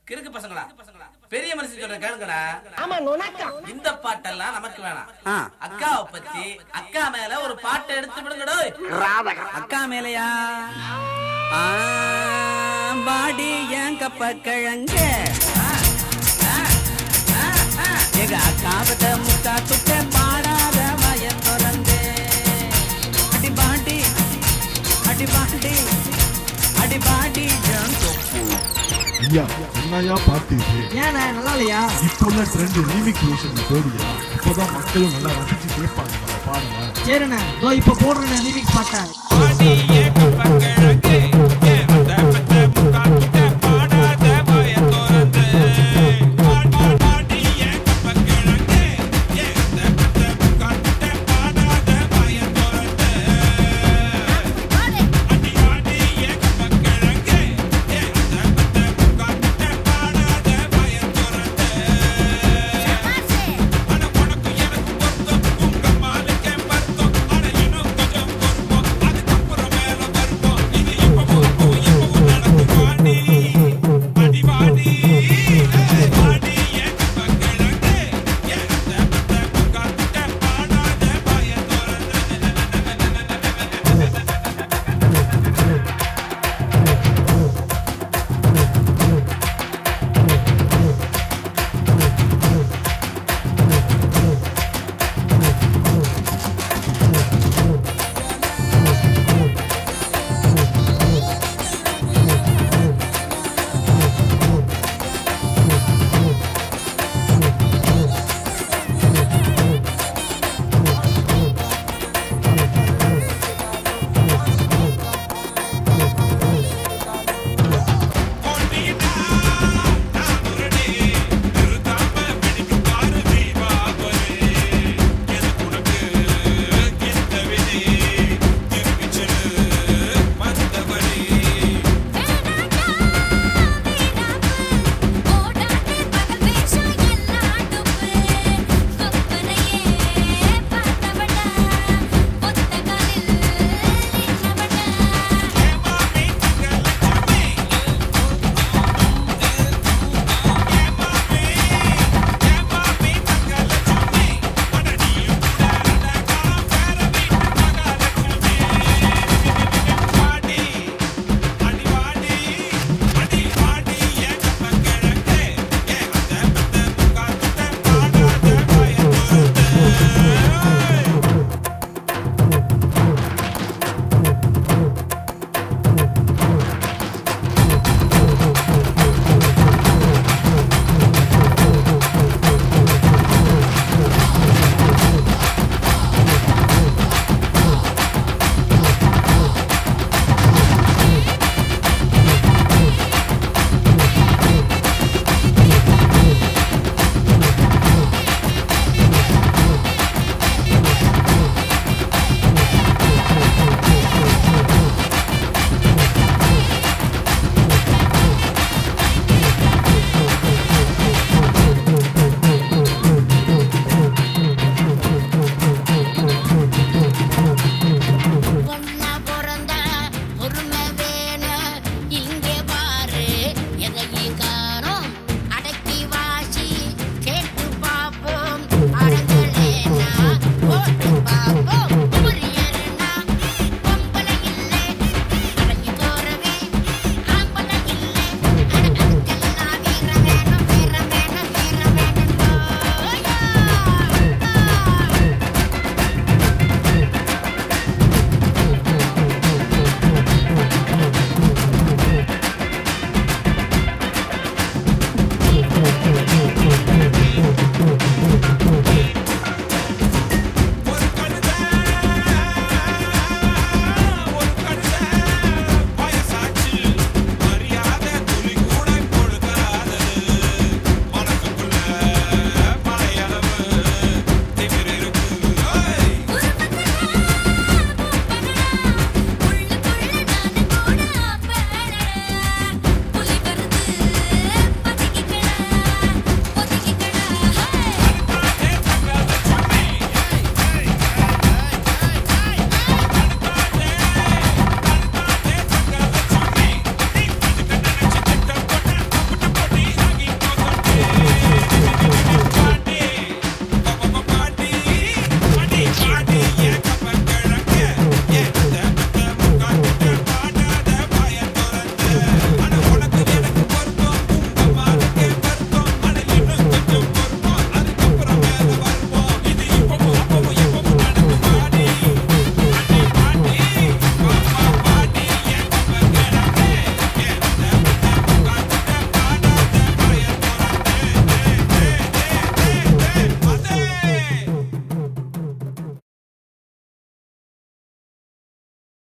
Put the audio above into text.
கிறுக்கு பசங்களா பெரிய மனுஷன் சொல்ற கேளுங்கடா ஆமா நுணக்கா இந்த பாட்டெல்லாம் நமக்கு வேணாம் ஆ. அக்காவை பத்தி அக்கா மேல ஒரு பாட்டை எடுத்து விடுங்கடோ அக்கா மேலையா ஆ, பாடி என் கப்ப கிழங்க எங்க அக்காவத முக்கா துட்ட பாடாத வய திறந்தே அடி பாடி அடி பாடி அடி பாடி என் தொப்பு ஐயா என்னையா பாட்டு இது ஏண்ணே நல்லா இல்லையா இப்போ உள்ள ட்ரெண்ட் ரீமிக் வேர்ஷன் போடியா இப்போதான் மக்களும் நல்லா ரசிச்சு கேட்பாங்க நம்ம பாடலாம் சரிண்ணே இதோ இப்ப போடுறேன் லிரிக் பாட்டேன் பாடி ஏ கப்ப